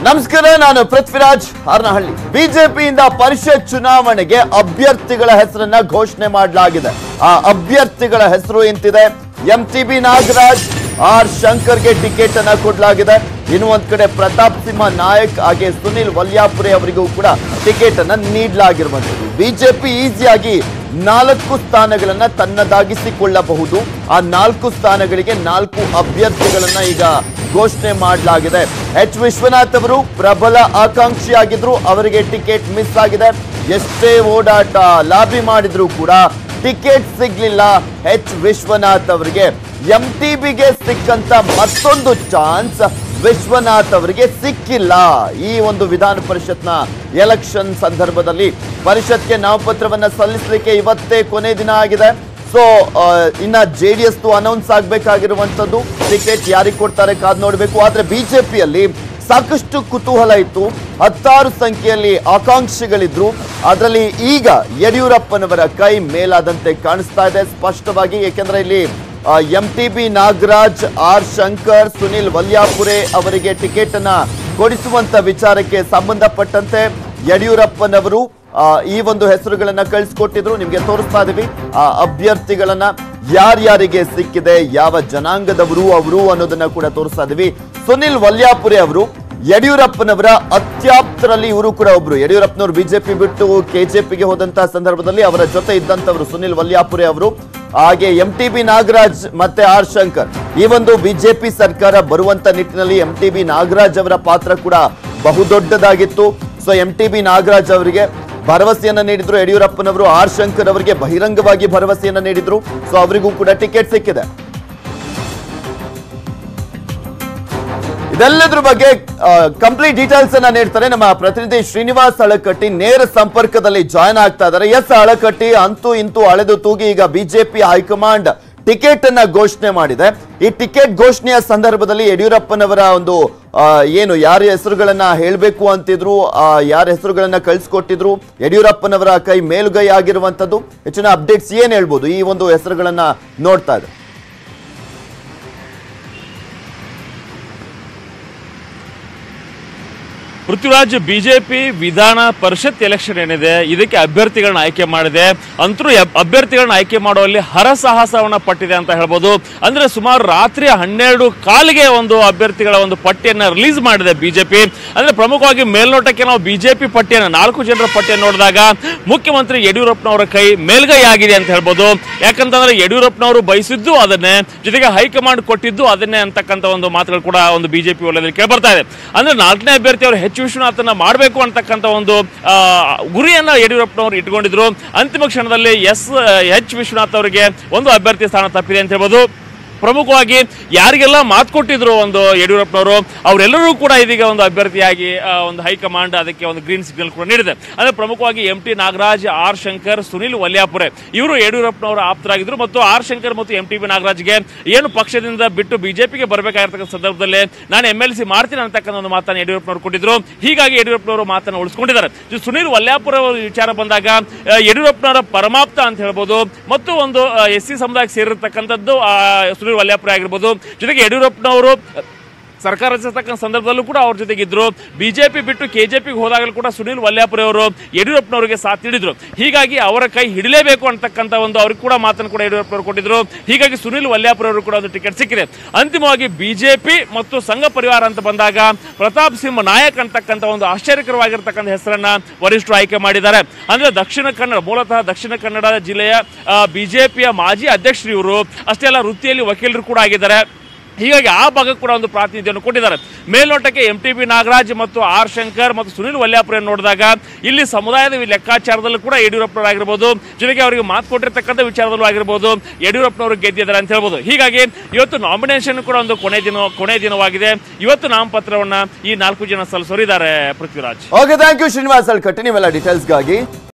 ನಮಸ್ಕಾರ ನಾನು ಪೃಥ್ವಿರಾಜ್ ಹಾರನಹಳ್ಳಿ ಬಿಜೆಪಿಯಿಂದ ಪರಿಷತ್ ಚುನಾವಣೆಗೆ ಅಭ್ಯರ್ಥಿಗಳ ಹೆಸರನ್ನ ಘೋಷಣೆ ಮಾಡಲಾಗಿದೆ ಆ ಅಭ್ಯರ್ಥಿಗಳ ಹೆಸರು ಇಂತಿದೆ M T B Nagaraj R ಶಂಕರ್ಗೆ ಟಿಕೆಟ್ ಅನ್ನ ಕೊಡಲಾಗಿದೆ ಇನ್ನು ಒಂದ್ ಕಡೆ ಪ್ರತಾಪ್ ಸಿಂಹ ನಾಯಕ್ ಹಾಗೆ ಸುನಿಲ್ ವಲ್ಯಾಪುರೆ ಅವರಿಗೂ ಕೂಡ ಟಿಕೆಟ್ ಅನ್ನ ನೀಡಲಾಗಿರುವಂತದ್ದು ಬಿಜೆಪಿ ಈಸಿಯಾಗಿ ನಾಲ್ಕು ಸ್ಥಾನಗಳನ್ನ ತನ್ನದಾಗಿಸಿಕೊಳ್ಳಬಹುದು ಆ ನಾಲ್ಕು ಸ್ಥಾನಗಳಿಗೆ ನಾಲ್ಕು ಅಭ್ಯರ್ಥಿಗಳನ್ನ ಈಗ ಘೋಷಣೆ ಮಾಡಲಾಗಿದೆ ಎಚ್ ವಿಶ್ವನಾಥ್ ಅವರು ಪ್ರಬಲ ಆಕಾಂಕ್ಷಿಯಾಗಿದ್ರು ಅವರಿಗೆ ಟಿಕೆಟ್ ಮಿಸ್ ಆಗಿದೆ ಎಷ್ಟೇ ಓಡಾಟ ಲಾಬಿ ಮಾಡಿದ್ರು ಕೂಡ ಟಿಕೆಟ್ ಸಿಗ್ಲಿಲ್ಲ ಎಚ್ ವಿಶ್ವನಾಥ್ ಅವರಿಗೆ ಎಂ ಟಿ ಬಿಗೆ ಸಿಕ್ಕಂತ ಮತ್ತೊಂದು ಚಾನ್ಸ್ ವಿಶ್ವನಾಥ್ ಅವರಿಗೆ ಸಿಕ್ಕಿಲ್ಲ ಈ ಒಂದು ವಿಧಾನ ಪರಿಷತ್ನ ಎಲೆಕ್ಷನ್ ಸಂದರ್ಭದಲ್ಲಿ ಪರಿಷತ್ಗೆ ನಾಮಪತ್ರವನ್ನ ಸಲ್ಲಿಸಲಿಕ್ಕೆ ಇವತ್ತೇ ಕೊನೆ ದಿನ ಆಗಿದೆ ಸೊ ಇನ್ನ ಜೆ ಡಿ ಎಸ್ ಅನೌನ್ಸ್ ಆಗ್ಬೇಕಾಗಿರುವಂತದ್ದು ಟಿಕೆಟ್ ಯಾರಿಗೆ ಕೊಡ್ತಾರೆ ಕಾದ್ ನೋಡ್ಬೇಕು ಆದ್ರೆ ಬಿಜೆಪಿಯಲ್ಲಿ ಸಾಕಷ್ಟು ಕುತೂಹಲ ಇತ್ತು ಹತ್ತಾರು ಸಂಖ್ಯೆಯಲ್ಲಿ ಆಕಾಂಕ್ಷಿಗಳಿದ್ರು ಅದರಲ್ಲಿ ಈಗ ಯಡಿಯೂರಪ್ಪನವರ ಕೈ ಮೇಲಾದಂತೆ ಕಾಣಿಸ್ತಾ ಇದೆ ಸ್ಪಷ್ಟವಾಗಿ ಏಕೆಂದ್ರೆ ಇಲ್ಲಿ M T B Nagaraj R Shankar Sunil Valyapure ಅವರಿಗೆ ಟಿಕೆಟ್ ಅನ್ನ ಕೊಡಿಸುವಂತ ವಿಚಾರಕ್ಕೆ ಸಂಬಂಧಪಟ್ಟಂತೆ ಯಡಿಯೂರಪ್ಪನವರು ಆ, ಈ ಒಂದು ಹೆಸರುಗಳನ್ನ ಕಳಿಸ್ಕೊಟ್ಟಿದ್ರು ನಿಮ್ಗೆ ತೋರಿಸ್ತಾ ಇದೀವಿ ಆ ಅಭ್ಯರ್ಥಿಗಳನ್ನ ಯಾರ್ಯಾರಿಗೆ ಸಿಕ್ಕಿದೆ ಯಾವ ಜನಾಂಗದವರು ಅವರು ಅನ್ನೋದನ್ನ ಕೂಡ ತೋರಿಸ್ತಾ ಇದೀವಿ ಸುನಿಲ್ ವಲ್ಯಾಪುರೆ ಅವರು ಯಡಿಯೂರಪ್ಪನವರ ಅತ್ಯಾಪ್ತರಲ್ಲಿ ಇವರು ಕೂಡ ಒಬ್ರು ಯಡಿಯೂರಪ್ಪನವರು ಬಿಜೆಪಿ ಬಿಟ್ಟು ಕೆಜೆಪಿಗೆ ಹೋದಂತಹ ಸಂದರ್ಭದಲ್ಲಿ ಅವರ ಜೊತೆ ಇದ್ದಂತವರು ಸುನಿಲ್ ವಲ್ಯಾಪುರೆ ಅವರು ಹಾಗೆ ಎಂ ಟಿ ಬಿ ನಾಗರಾಜ್ ಮತ್ತೆ ಆರ್ ಶಂಕರ್ ಈ ಒಂದು ಬಿಜೆಪಿ ಸರ್ಕಾರ ಬರುವಂತ ನಿಟ್ಟಿನಲ್ಲಿ ಎಂ ಟಿ ಬಿ ನಾಗರಾಜ್ ಅವರ ಪಾತ್ರ ಕೂಡ ಬಹುದೊಡ್ಡದಾಗಿತ್ತು so M T B Nagaraj ಅವರಿಗೆ ಭರವಸೆಯನ್ನ ನೀಡಿದ್ರು ಯಡಿಯೂರಪ್ಪನವರು ಆರ್ ಶಂಕರ್ ಅವರಿಗೆ ಬಹಿರಂಗವಾಗಿ ಭರವಸೆಯನ್ನ ನೀಡಿದ್ರು ಸೊ ಅವರಿಗೂ ಕೂಡ ಟಿಕೆಟ್ ಸಿಕ್ಕಿದೆ ಇದೆಲ್ಲದ್ರ ಬಗ್ಗೆ ಕಂಪ್ಲೀಟ್ ಡೀಟೇಲ್ಸ್ ಅನ್ನ ನೀಡ್ತಾರೆ ನಮ್ಮ ಪ್ರತಿನಿಧಿ ಶ್ರೀನಿವಾಸ್ ಹಳಕಟ್ಟಿ ನೇರ ಸಂಪರ್ಕದಲ್ಲಿ ಜಾಯ್ನ್ ಆಗ್ತಾ ಇದ್ದಾರೆ ಎಸ್ ಹಳಕಟ್ಟಿ ಅಂತೂ ಇಂತೂ ಅಳೆದು ತೂಗಿ ಈಗ ಬಿಜೆಪಿ ಹೈಕಮಾಂಡ್ ಟಿಕೆಟ್ ಅನ್ನ ಘೋಷಣೆ ಮಾಡಿದೆ ಈ ಟಿಕೆಟ್ ಘೋಷಣೆಯ ಸಂದರ್ಭದಲ್ಲಿ ಯಡಿಯೂರಪ್ಪನವರ ಒಂದು ಆ, ಏನು ಯಾರ ಹೆಸರುಗಳನ್ನ ಹೇಳಬೇಕು ಅಂತಿದ್ರು ಆ, ಯಾರ ಹೆಸರುಗಳನ್ನ ಕಳಿಸ್ಕೊಟ್ಟಿದ್ರು ಯಡಿಯೂರಪ್ಪನವರ ಕೈ ಮೇಲುಗೈ ಆಗಿರುವಂತದ್ದು ಹೆಚ್ಚಿನ ಅಪ್ಡೇಟ್ಸ್ ಏನ್ ಹೇಳ್ಬೋದು ಈ ಒಂದು ಹೆಸರುಗಳನ್ನ ನೋಡ್ತಾ ಇದೆ ಪೃಥ್ವಿರಾಜ್ ಬಿಜೆಪಿ ವಿಧಾನ ಪರಿಷತ್ ಎಲೆಕ್ಷನ್ ಏನಿದೆ ಇದಕ್ಕೆ ಅಭ್ಯರ್ಥಿಗಳನ್ನ ಆಯ್ಕೆ ಮಾಡಿದೆ ಅಂತರೂ ಎಬ್- ಅಭ್ಯರ್ಥಿಗಳನ್ನ ಆಯ್ಕೆ ಮಾಡುವಲ್ಲಿ ಹರಸಾಹಸವನ್ನ ಪಟ್ಟಿದೆ ಅಂತ ಹೇಳ್ಬೋದು ಅಂದ್ರೆ ಸುಮಾರು ರಾತ್ರಿ ಹನ್ನೆರಡು ಕಾಲಿಗೆ ಒಂದು ಅಭ್ಯರ್ಥಿಗಳ ಒಂದು ಪಟ್ಟಿಯನ್ನ ರಿಲೀಸ್ ಮಾಡಿದೆ ಬಿಜೆಪಿ ಅಂದ್ರೆ ಪ್ರಮುಖವಾಗಿ ಮೇಲ್ನೋಟಕ್ಕೆ ನಾವು ಬಿಜೆಪಿ ಪಟ್ಟಿಯನ್ನ ನಾಲ್ಕು ಜನರ ಪಟ್ಟಿಯನ್ನು ನೋಡಿದಾಗ ಮುಖ್ಯಮಂತ್ರಿ ಯಡಿಯೂರಪ್ಪನವರ ಕೈ ಮೇಲ್ಗೈ ಆಗಿದೆ ಅಂತ ಹೇಳ್ಬೋದು ಯಾಕಂತಂದ್ರೆ ಯಡಿಯೂರಪ್ಪನವರು ಬಯಸಿದ್ದು ಅದನ್ನೇ ಜೊತೆಗೆ ಹೈಕಮಾಂಡ್ ಕೊಟ್ಟಿದ್ದು ಅದನ್ನೇ ಅಂತಕ್ಕಂಥ ಒಂದು ಮಾತುಗಳು ಕೂಡ ಒಂದು ಬಿಜೆಪಿ ವಲಯದಲ್ಲಿ ಕೇಳ್ಬರ್ತಾ ಇದೆ ಅಂದ್ರೆ ನಾಲ್ಕನೇ ಅಭ್ಯರ್ಥಿ ಅವರು ಎಚ್ ವಿಶ್ವನಾಥನ್ನ ಮಾಡಬೇಕು ಅಂತಕ್ಕಂಥ ಒಂದು ಆ, ಗುರಿಯನ್ನ ಯಡಿಯೂರಪ್ಪನವರು ಇಟ್ಕೊಂಡಿದ್ರು ಅಂತಿಮ ಕ್ಷಣದಲ್ಲಿ ಎಸ್ ಎಚ್ ವಿಶ್ವನಾಥ್ ಅವರಿಗೆ ಒಂದು ಅಭ್ಯರ್ಥಿ ಸ್ಥಾನ ತಪ್ಪಿದೆ ಅಂತ ಹೇಳ್ಬೋದು ಪ್ರಮುಖವಾಗಿ ಯಾರಿಗೆಲ್ಲ ಮಾತು ಕೊಟ್ಟಿದ್ರು ಒಂದು ಯಡಿಯೂರಪ್ಪನವರು ಅವರೆಲ್ಲರೂ ಕೂಡ ಇದೀಗ ಒಂದು ಅಭ್ಯರ್ಥಿಯಾಗಿ ಆ, ಒಂದು ಹೈಕಮಾಂಡ್ ಅದಕ್ಕೆ ಒಂದು ಗ್ರೀನ್ ಸಿಗ್ನಲ್ ಕೂಡ ನೀಡಿದೆ ಅಂದ್ರೆ ಪ್ರಮುಖವಾಗಿ M T Nagaraj R Shankar Sunil Valyapure ಇವರು ಯಡಿಯೂರಪ್ಪನವರ ಆಪ್ತರಾಗಿದ್ರು ಮತ್ತು ಆರ್ ಶಂಕರ್ ಮತ್ತು ಎಂ ಟಿ ಬಿ ನಾಗರಾಜ್ಗೆ ಏನು ಪಕ್ಷದಿಂದ ಬಿಟ್ಟು ಬಿಜೆಪಿಗೆ ಬರಬೇಕಾಗಿರ್ತಕ್ಕಂಥ ಸಂದರ್ಭದಲ್ಲಿ ನಾನು ಎಂ ಎಲ್ ಸಿ ಮಾಡ್ತೀನಿ ಅಂತಕ್ಕಂಥ ಒಂದು ಮಾತನ್ನು ಯಡಿಯೂರಪ್ಪನವರು ಕೊಟ್ಟಿದ್ರು ಹೀಗಾಗಿ ಯಡಿಯೂರಪ್ಪನವರು ಮಾತನ್ನು ಉಳಿಸ್ಕೊಂಡಿದ್ದಾರೆ ಇದು ಸುನಿಲ್ ವಲ್ಯಾಪುರ ಅವರ ವಿಚಾರ ಬಂದಾಗ ಆ, ಯಡಿಯೂರಪ್ಪನವರ ಪರಮಾಪ್ತ ಅಂತ ಹೇಳ್ಬೋದು ಮತ್ತು ಒಂದು ಎಸ್ ಸಿ ಸಮುದಾಯಕ್ಕೆ ಸೇರಿರ್ತಕ್ಕಂಥದ್ದು ಆ, ಸುನಿಲ್ ವಲ್ಯಾಪುರ ಆಗಿರ್ಬೋದು ಜೊತೆಗೆ ಯಡಿಯೂರಪ್ಪನವರು ಸರ್ಕಾರ ರಚಿಸತಕ್ಕಂಥ ಸಂದರ್ಭದಲ್ಲೂ ಕೂಡ ಅವ್ರ ಜೊತೆಗಿದ್ರು ಬಿಜೆಪಿ ಬಿಟ್ಟು ಕೆಜೆಪಿಗೆ ಹೋದಾಗಲೂ ಕೂಡ ಸುನಿಲ್ ವಲ್ಯಾಪುರೆ ಅವರು ಯಡಿಯೂರಪ್ಪನವರಿಗೆ ಸಾಥ್ ನೀಡಿದ್ರು ಹೀಗಾಗಿ ಅವರ ಕೈ ಹಿಡಿಲೇಬೇಕು ಅಂತಕ್ಕಂಥ ಒಂದು ಅವ್ರಿಗೆ ಕೂಡ ಮಾತನ್ನು ಕೂಡ ಯಡಿಯೂರಪ್ಪನವರು ಕೊಟ್ಟಿದ್ರು ಹೀಗಾಗಿ ಸುನಿಲ್ ವಲ್ಯಾಪುರೆ ಅವರು ಕೂಡ ಒಂದು ಟಿಕೆಟ್ ಸಿಕ್ಕಿದೆ ಅಂತಿಮವಾಗಿ ಬಿಜೆಪಿ ಮತ್ತು ಸಂಘ ಪರಿವಾರ ಅಂತ ಬಂದಾಗ ಪ್ರತಾಪ್ ಸಿಂಹ ನಾಯಕ್ ಅಂತಕ್ಕಂಥ ಒಂದು ಆಶ್ಚರ್ಯಕರವಾಗಿರ್ತಕ್ಕಂಥ ಹೆಸರನ್ನ ವರಿಷ್ಠರು ಆಯ್ಕೆ ಮಾಡಿದ್ದಾರೆ ಅಂದ್ರೆ ದಕ್ಷಿಣ ಕನ್ನಡ ಮೂಲತಃ ದಕ್ಷಿಣ ಕನ್ನಡ ಜಿಲ್ಲೆಯ ಬಿಜೆಪಿಯ ಮಾಜಿ ಅಧ್ಯಕ್ಷರು ಇವರು ಅಷ್ಟೇ ಅಲ್ಲ ವೃತ್ತಿಯಲ್ಲಿ ವಕೀಲರು ಕೂಡ ಆಗಿದ್ದಾರೆ ಹೀಗಾಗಿ ಆ ಭಾಗಕ್ಕೆ ಕೂಡ ಒಂದು ಪ್ರಾತಿನಿಧ್ಯವನ್ನು ಕೊಟ್ಟಿದ್ದಾರೆ ಮೇಲ್ನೋಟಕ್ಕೆ ಎಂ ಟಿ ಬಿ ನಾಗರಾಜ್ ಮತ್ತು ಆರ್ ಶಂಕರ್ ಮತ್ತು ಸುನಿಲ್ ವಲ್ಯಾಪುರ ನೋಡಿದಾಗ ಇಲ್ಲಿ ಸಮುದಾಯದ ಈ ಲೆಕ್ಕಾಚಾರದಲ್ಲೂ ಕೂಡ ಯಡಿಯೂರಪ್ಪನವರಾಗಿರ್ಬೋದು ಜೊತೆಗೆ ಅವರಿಗೆ ಮಾತು ಕೊಟ್ಟಿರ್ತಕ್ಕಂಥ ವಿಚಾರದಲ್ಲೂ ಆಗಿರ್ಬೋದು ಯಡಿಯೂರಪ್ಪನವರು ಗೆದ್ದಿದ್ದಾರೆ ಅಂತ ಹೇಳ್ಬೋದು ಹೀಗಾಗಿ ಇವತ್ತು ನಾಮಿನೇಷನ್ ಕೂಡ ಒಂದು ಕೊನೆ ದಿನ ಕೊನೆ ದಿನವಾಗಿದೆ ಇವತ್ತು ನಾಮಪತ್ರವನ್ನ ಈ ನಾಲ್ಕು ಜನ ಸಲ್ಲಿಸೋರಿದ್ದಾರೆ Prithviraj okay thank you Srinivas Alkatti ನೀವೆಲ್ಲ ಡೀಟೇಲ್ಸ್ಗಾಗಿ